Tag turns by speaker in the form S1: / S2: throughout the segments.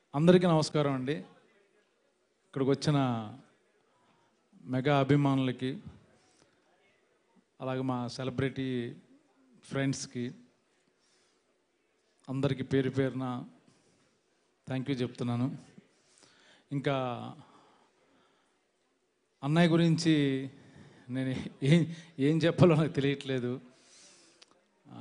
S1: అందరికీ నమస్కారం అండి ఇక్కడికి వచ్చిన మెగా అభిమానులకి అలాగే మా సెలబ్రిటీ ఫ్రెండ్స్కి అందరికీ పేరు పేరున థ్యాంక్ యూ చెప్తున్నాను ఇంకా అన్నయ్య గురించి నేను ఏం ఏం చెప్పాలో నాకు తెలియట్లేదు ఆ,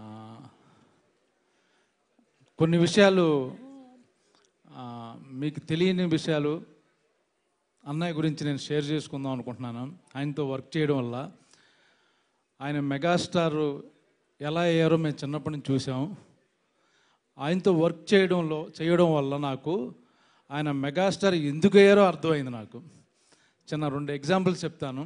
S1: కొన్ని విషయాలు ఆ, మీకు తెలియని విషయాలు అన్నయ్య గురించి నేను షేర్ చేసుకుందాం అనుకుంటున్నాను ఆయనతో వర్క్ చేయడం వల్ల ఆయన మెగాస్టార్ ఎలా అయ్యారో మేము చిన్నప్పటి నుంచి చూసాం ఆయనతో వర్క్ చేయడంలో చేయడం వల్ల నాకు ఆయన మెగాస్టార్ ఎందుకు అయ్యారో అర్థమైంది నాకు చిన్న రెండు ఎగ్జాంపుల్స్ చెప్తాను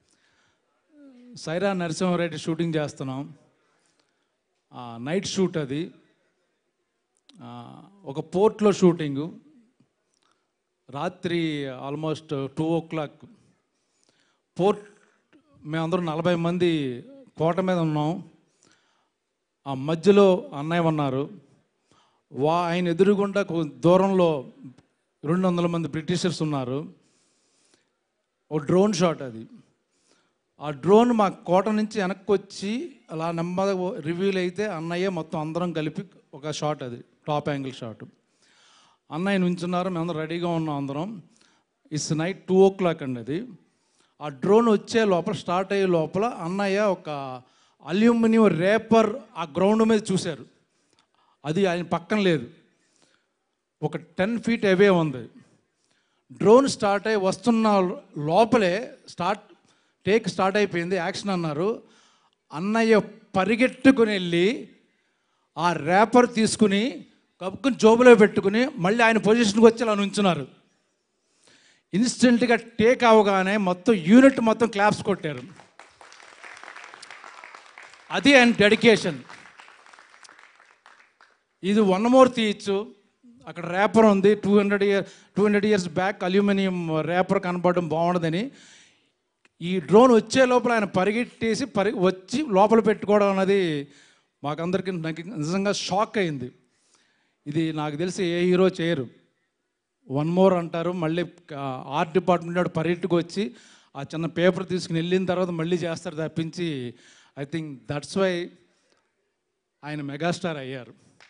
S1: సైరా నరసింహారెడ్డి షూటింగ్ చేస్తున్నాం ఆ, నైట్ షూట్ అది ఆ, ఒక పోర్ట్లో షూటింగు రాత్రి almost two o'clock port మేమందరం నలభై మంది కోట మీద ఉన్నాం ఆ మధ్యలో అన్నయ్య ఉన్నారు వా ఆయన ఎదురుగుండా కొ- దూరంలో రెండు వందల మంది బ్రిటిషర్స్ ఉన్నారు ఓ డ్రోన్ షాట్ అది ఆ డ్రోన్ మా కోట నుంచి వెనక్కి వచ్చి అలా నెమ్మదిగా రివ్యూల్ అయితే అన్నయ్య మొత్తం అందరం కలిపి ఒక షాట్ అది టాప్ యాంగిల్ షాట్ అన్నయ్య నుంచున్నారు మేమందరం రెడీగా ఉన్నాం అందరం it's night two o'clock అండి అది ఆ డ్రోన్ వచ్చే లోపల స్టార్ట్ అయ్యే లోపల అన్నయ్య ఒక అల్యూమినియం రేపర్ ఆ గ్రౌండ్ మీద చూశారు అది ఆయన పక్కన లేదు ఒక టెన్ ఫీట్ అవే ఉంది డ్రోన్ స్టార్ట్ అయ్యి వస్తున్న లోపలే స్టార్ట్ టేక్ స్టార్ట్ అయిపోయింది యాక్షన్ అన్నారు అన్నయ్య పరిగెట్టుకుని వెళ్ళి ఆ ర్యాపర్ తీసుకుని కప్పుకుని జోబులో పెట్టుకుని మళ్ళీ ఆయన పొజిషన్కి వచ్చి అలా నుంచున్నారు ఇన్స్టెంట్గా టేక్ అవగానే మొత్తం యూనిట్ మొత్తం క్లాప్స్ కొట్టారు అది ఆయన డెడికేషన్ ఇది వన్ మోర్ తీయచ్చు అక్కడ ర్యాపర్ ఉంది two hundred year two hundred years back aluminium wrapper కనపడడం బాగుండదని ఈ డ్రోన్ వచ్చే లోపల ఆయన పరిగెట్టేసి పరి వచ్చి లోపల పెట్టుకోవడం అన్నది మాకందరికీ నాకు నిజంగా షాక్ అయింది ఇది నాకు తెలిసి ఏ హీరో చేయరు వన్ మోర్ అంటారు మళ్ళీ ఆర్ట్ డిపార్ట్మెంట్ వాడు పరిగెట్టుకు వచ్చి ఆ చిన్న పేపర్ తీసుకుని వెళ్ళిన తర్వాత మళ్ళీ చేస్తారు తప్పించి ఐ థింక్ దట్స్ వై ఆయన మెగాస్టార్ అయ్యారు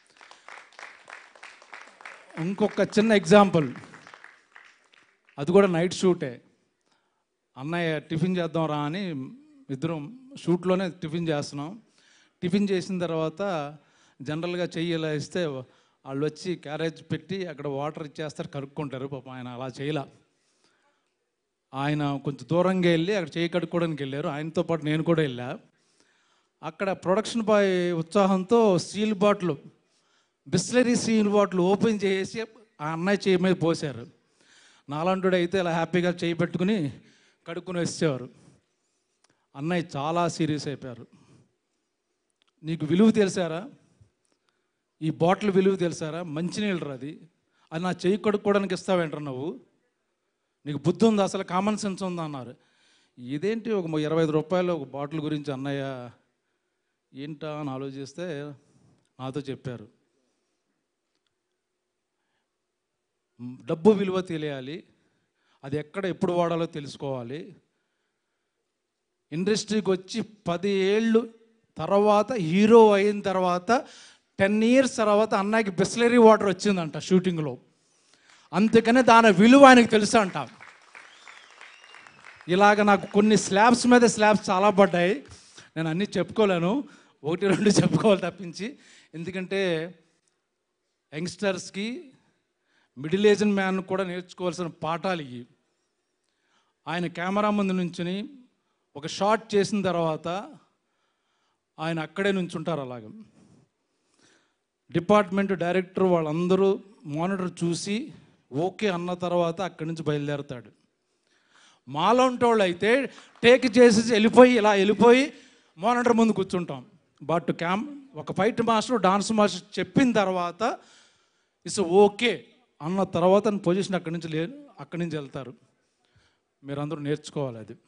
S1: ఇంకొక చిన్న ఎగ్జాంపుల్ అది కూడా నైట్ షూటే అన్నయ్య టిఫిన్ చేద్దాం రా అని ఇద్దరం షూట్లోనే టిఫిన్ చేస్తున్నాం టిఫిన్ చేసిన తర్వాత జనరల్గా చెయ్యి ఇలా ఇస్తే వాళ్ళు వచ్చి క్యారేజ్ పెట్టి అక్కడ వాటర్ ఇచ్చేస్తారు కడుక్కుంటారు పాపం ఆయన అలా చేయలా ఆయన కొంచెం దూరంగా వెళ్ళి అక్కడ చేయి కడుక్కోవడానికి వెళ్ళారు ఆయనతో పాటు నేను కూడా వెళ్ళా అక్కడ ప్రొడక్షన్ బాయ్ ఉత్సాహంతో steel bottle Bisleri steel bottle open చేసి ఆ అన్నయ్య చేయి మీద పోసారు నాలాంటి అయితే ఇలా హ్యాపీగా చేయి పెట్టుకుని కడుక్కుని వచ్చేవారు అన్నయ్య చాలా సీరియస్ అయిపోయారు నీకు విలువ తెలిసారా ఈ బాటిల్ విలువ తెలుసారా మంచినీళ్ళు అది అది నా చెయ్యి కడుక్కోవడానికి ఇస్తావేంటారు నువ్వు నీకు బుద్ధి ఉందా అసలు కామన్ సెన్స్ ఉందా అన్నారు ఇదేంటి ఒక ము- ఇరవై ఐదు రూపాయలు ఒక బాటిల్ గురించి అన్నయ్య ఏంటా అని ఆలోచిస్తే నాతో చెప్పారు మ్, డబ్బు విలువ తెలియాలి అది ఎక్కడ ఎప్పుడు వాడాలో తెలుసుకోవాలి ఇండస్ట్రీకి వచ్చి పది ఏళ్ళు తర్వాత హీరో అయిన తర్వాత టెన్ ఇయర్స్ తర్వాత అన్నయ్యకి బిస్లరీ వాటర్ వచ్చిందంట షూటింగ్లో అందుకనే దాని విలువ ఆయనకు తెలుసు అంట ఇలాగ నాకు కొన్ని స్లాబ్స్ మీద స్లాబ్స్ చాలా పడ్డాయి నేను అన్నీ చెప్పుకోలేను ఒకటి రెండు చెప్పుకోవాలి తప్పించి ఎందుకంటే యంగ్స్టర్స్కి మిడిల్ ఏజ్డ్ మ్యాన్ కూడా నేర్చుకోవాల్సిన పాఠాలు ఇవి ఆయన కెమెరా ముందు నుంచుని ఒక షాట్ చేసిన తర్వాత ఆయన అక్కడే నుంచుంటారు అలాగ డిపార్ట్మెంట్ డైరెక్టర్ వాళ్ళందరూ మానిటర్ చూసి ఓకే అన్న తర్వాత అక్కడి నుంచి బయలుదేరతాడు మాలాంటి వాళ్ళు అయితే టేక్ చేసేసి వెళ్ళిపోయి ఇలా వెళ్ళిపోయి మానిటర్ ముందు కూర్చుంటాం బట్ క్యామ్ ఒక ఫైట్ మాస్టర్ డాన్స్ మాస్టర్ చెప్పిన తర్వాత ఇట్స్ ఓకే అన్న తర్వాత పొజిషన్ అక్కడి నుంచి లే అక్కడి నుంచి వెళ్తారు మీరందరూ నేర్చుకోవాలి అది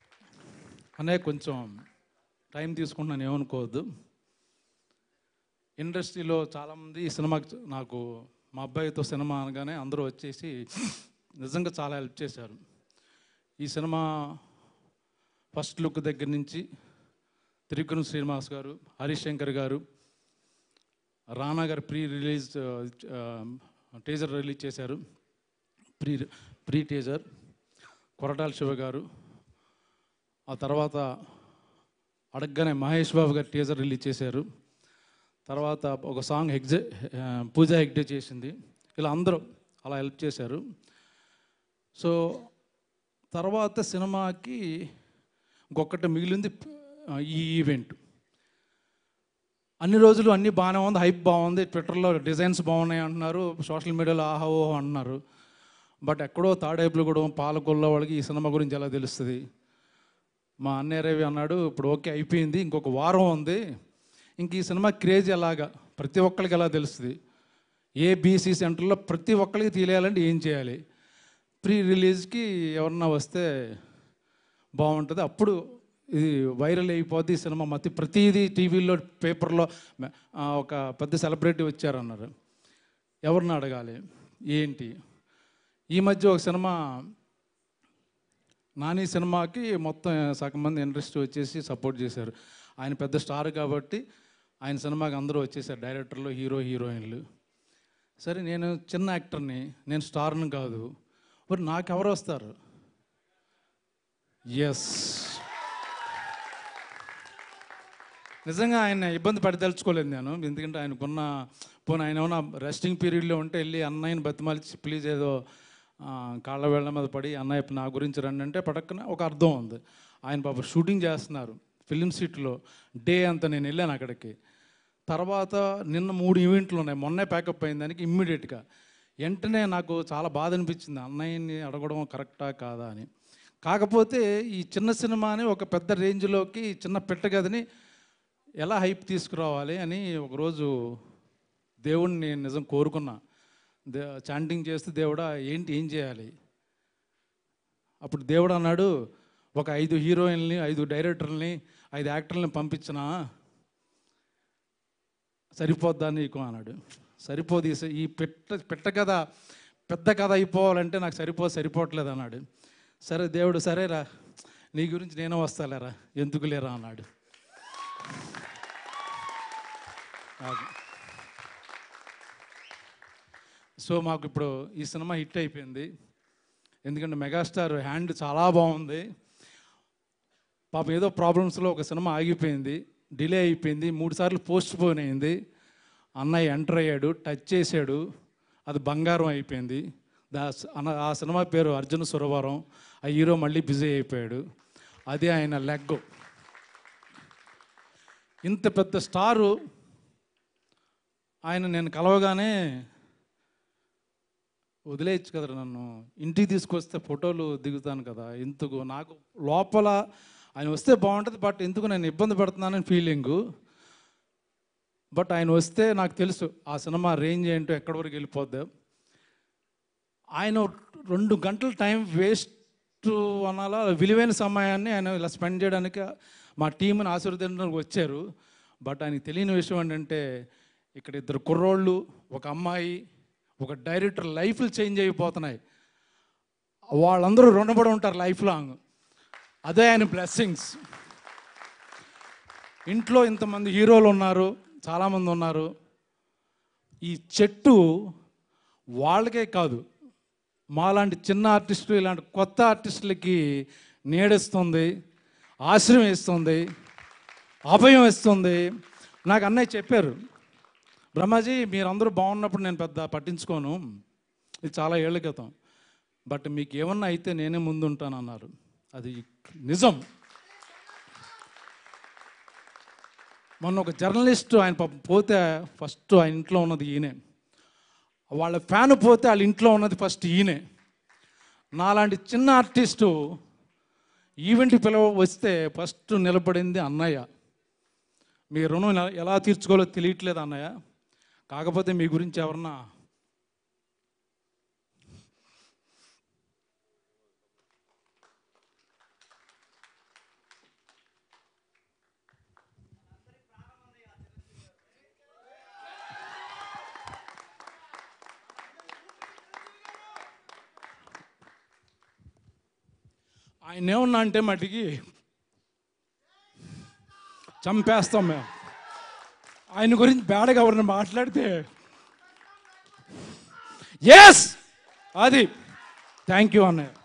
S1: అనే కొంచెం టైం తీసుకుంటున్నాను ఏమనుకోవద్దు ఇండస్ట్రీలో చాలామంది ఈ సినిమాకి నాకు మా అబ్బాయితో సినిమా అనగానే అందరూ వచ్చేసి నిజంగా చాలా హెల్ప్ చేశారు ఈ సినిమా ఫస్ట్ లుక్ దగ్గర నుంచి త్రికురం శ్రీనివాస్ గారు Harish Shankar garu Rana garu pre release teaser release చేశారు pre pre teaser Koratala Siva garu ఆ తర్వాత అడగగానే మహేష్ బాబు గారు టీజర్ రిలీజ్ చేశారు తర్వాత ఒక సాంగ్ హెగ్జే ఆ, పూజా హెగ్డే చేసింది ఇలా అందరూ అలా హెల్ప్ చేశారు సో తర్వాత సినిమాకి ఇంకొకటి మిగిలింది ఆ, ఈ ఈవెంట్ అన్ని రోజులు అన్నీ బాగానే ఉంది హైప్ బాగుంది ట్విట్టర్లో డిజైన్స్ బాగున్నాయి అంటున్నారు సోషల్ మీడియాలో ఆహా ఓహో అంటున్నారు బట్ ఎక్కడో తాడేపులగూడెం పాలకొల్ల వాళ్ళకి ఈ సినిమా గురించి ఎలా తెలుస్తుంది మా అన్నయ్య రవి అన్నాడు ఇప్పుడు ఓకే అయిపోయింది ఇంకొక వారం ఉంది ఇంక ఈ సినిమా క్రేజ్ ఎలాగా ప్రతి ఒక్కరికి ఎలా తెలుస్తుంది ఏ బీసీ సెంటర్లో ప్రతి ఒక్కరికి తెలియాలంటే ఏం చేయాలి ప్రీ రిలీజ్కి ఎవరన్నా వస్తే బాగుంటుంది అప్పుడు ఇది వైరల్ అయిపోద్ది ఈ సినిమా మతి ప్రతిదీ టీవీలో పేపర్లో ఆ, ఒక పెద్ద సెలబ్రిటీ వచ్చారన్నారు ఎవరిని అడగాలి ఏంటి ఈ మధ్య ఒక సినిమా నాని సినిమాకి మొత్తం సగం మంది ఇండస్ట్రీ వచ్చేసి సపోర్ట్ చేశారు ఆయన పెద్ద స్టార్ కాబట్టి ఆయన సినిమాకి అందరూ వచ్చేసారు డైరెక్టర్లు హీరో హీరోయిన్లు సరే నేను చిన్న యాక్టర్ని నేను స్టార్ని కాదు మరి నాకెవరు వస్తారు ఎస్ నిజంగా ఆయన ఇబ్బంది పడదలుచుకోలేదు నేను ఎందుకంటే ఆయనకున్న పోనీ ఆయన ఏమన్నా రెస్టింగ్ పీరియడ్లో ఉంటే వెళ్ళి అన్నయ్యని బతిమాలిచి ప్లీజ్ ఏదో ఆ, కాళ్ళ వేళ్ళ మీద పడి అన్నయ్య నా గురించి రండి అంటే పడక్కన ఒక అర్థం ఉంది ఆయన పాప షూటింగ్ చేస్తున్నారు ఫిలిం సిటీలో డే అంతా నేను వెళ్ళాను అక్కడికి తర్వాత నిన్న మూడు ఈవెంట్లు ఉన్నాయి మొన్నే ప్యాకప్ అయిన దానికి ఇమ్మీడియట్గా వెంటనే నాకు చాలా బాధ అనిపించింది అన్నయ్యని అడగడం కరెక్టా కాదా అని కాకపోతే ఈ చిన్న సినిమాని ఒక పెద్ద రేంజ్లోకి చిన్న పెట్టగదని ఎలా హైప్ తీసుకురావాలి అని ఒకరోజు దేవుణ్ణి నిజం కోరుకున్నా దే చాంటింగ్ చేస్తే దేవుడా ఏంటి ఏం చేయాలి అప్పుడు దేవుడు అన్నాడు ఒక ఐదు హీరోయిన్లని ఐదు డైరెక్టర్లని ఐదు యాక్టర్లని పంపించినా సరిపోద్దా నీకు అన్నాడు సరిపోదు ఈ స- ఈ పెట్ట పెట్ట కథ పెద్ద కథ అయిపోవాలంటే నాకు సరిపోదు సరిపోవట్లేదు అన్నాడు సరే దేవుడు సరేరా నీ గురించి నేను వస్తాలేరా ఎందుకు లేరా అన్నాడు అది. సో మాకు ఇప్పుడు ఈ సినిమా హిట్ అయిపోయింది ఎందుకంటే మెగాస్టార్ హ్యాండ్ చాలా బాగుంది పాప ఏదో ప్రాబ్లమ్స్లో ఒక సినిమా ఆగిపోయింది డిలే అయిపోయింది మూడు సార్లు పోస్ట్ పోన్ అయింది అన్నయ్య ఎంటర్ అయ్యాడు టచ్ చేశాడు అది బంగారం అయిపోయింది దా అన్న- ఆ సినిమా పేరు అర్జున సురవరం ఆ హీరో మళ్ళీ బిజీ అయిపోయాడు అది ఆయన లెగ్ ఇంత పెద్ద స్టారు ఆయన నేను కలవగానే వదిలేయచ్చు కదా నన్ను ఇంటికి తీసుకొస్తే ఫోటోలు దిగుతాను కదా ఎందుకు నాకు లోపల ఆయన వస్తే బాగుంటుంది బట్ ఎందుకు నేను ఇబ్బంది పడుతున్నానని ఫీలింగు బట్ ఆయన వస్తే నాకు తెలుసు ఆ సినిమా రేంజ్ ఏంటో ఎక్కడి వరకు వెళ్ళిపోద్ది ఆయన రెండు గంటల టైం వేస్ట్ అనాలా విలువైన సమయాన్ని ఆయన ఇలా స్పెండ్ చేయడానికి మా టీంని ఆశీర్వదించడానికి వచ్చారు బట్ ఆయనకి తెలియని విషయం ఏంటంటే ఇక్కడ ఇద్దరు కుర్రోళ్ళు ఒక అమ్మాయి ఒక డైరెక్టర్ లైఫ్లు చేంజ్ అయిపోతున్నాయి వాళ్ళందరూ రుణపడి ఉంటారు లైఫ్ లాంగ్ అదే ఆయన బ్లెస్సింగ్స్ ఇంట్లో ఇంతమంది హీరోలు ఉన్నారు చాలామంది ఉన్నారు ఈ చెట్టు వాళ్ళకే కాదు మాలాంటి చిన్న ఆర్టిస్టులు ఇలాంటి కొత్త ఆర్టిస్టులకి నీడిస్తుంది ఆశ్రయం ఇస్తుంది అభయం ఇస్తుంది నాకు అన్నయ్య చెప్పారు బ్రహ్మాజీ మీరందరూ బాగున్నప్పుడు నేను పెద్ద పట్టించుకోను ఇది చాలా ఏళ్ళ క్రితం బట్ మీకు ఏమన్నా అయితే నేనే ముందుంటాను అన్నారు అది నిజం మొన్న ఒక జర్నలిస్ట్ ఆయన పాపం పోతే ఫస్ట్ ఆయన ఇంట్లో ఉన్నది ఈయనే వాళ్ళ ఫ్యాన్ పోతే వాళ్ళ ఇంట్లో ఉన్నది ఫస్ట్ ఈయనే నాలాంటి చిన్న ఆర్టిస్టు ఈవెంట్ పిలవ వస్తే ఫస్ట్ నిలబడింది అన్నయ్య మీ రుణం ఎలా- ఎలా తీర్చుకోవాలో తెలియట్లేదు అన్నయ్య కాకపోతే మీ గురించి ఎవరన్నా ఆయన ఏమన్నా అంటే మటుకి చంపేస్తాం మేము ఆయన గురించి బేడగా ఎవరిని మాట్లాడితే ఎస్ అది థ్యాంక్ యూ అన్నయ్య